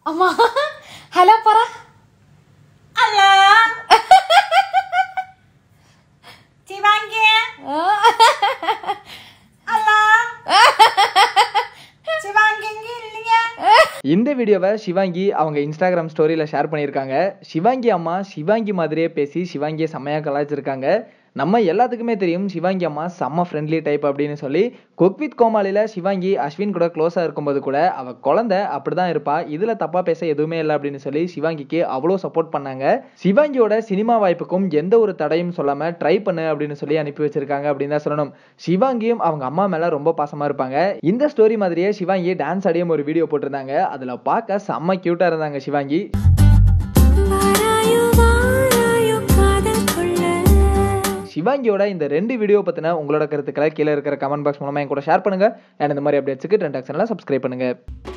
அம்மா ஹலோ பரா hello Shivangi hello Shivangi இங்க இல்லையா இந்த வீடியோவை சிவாங்கி அவங்க இன்ஸ்டாகிராம் ஸ்டோரியில் ஷேர் பண்ணியிருக்காங்க சிவாங்கி அம்மா சிவாங்கி மாதிரியே பேசி சிவாங்கியை செம்மையாக கலாய்ச்சிருக்காங்க நம்ம எல்லாத்துக்குமே தெரியும் சிவாங்கி அம்மா செம்ம ஃப்ரெண்ட்லி டைப் அப்படின்னு சொல்லி குக் வித் கோமாளியில் சிவாங்கி அஸ்வின் கூட க்ளோஸாக இருக்கும்போது கூட அவள் குழந்தை அப்படி தான் இருப்பா இதில் தப்பாக பேச எதுவுமே இல்லை அப்படின்னு சொல்லி சிவாங்கிக்கு அவ்வளோ சப்போர்ட் பண்ணாங்க சிவாங்கியோட சினிமா வாய்ப்புக்கும் எந்த ஒரு தடையும் சொல்லாமல் ட்ரை பண்ணு அப்படின்னு சொல்லி அனுப்பி வச்சிருக்காங்க அப்படின்னு தான் சொல்லணும் சிவாங்கியும் அவங்க அம்மா மேலே ரொம்ப பாசமாக இருப்பாங்க இந்த ஸ்டோரி மாதிரியே சிவாங்கி டான்ஸ் ஆடியும் ஒரு வீடியோ போட்டிருந்தாங்க அதில் பார்க்க செம்ம க்யூட்டாக இருந்தாங்க சிவாங்கி வாராயோ வாராயோ காதல் கொள்ள சிவாங்கியோட இந்த ரெண்டு வீடியோ பற்றின உங்களோட கருத்துக்களை கீழே இருக்கிற கமெண்ட் பாக்ஸ் மூலமாக என் கூட ஷேர் பண்ணுங்க அண்ட் இந்த மாதிரி அப்டேட்ஸுக்கு ட்ரெண்ட் ஆக்ஷனில் சப்ஸ்கிரைப் பண்ணுங்க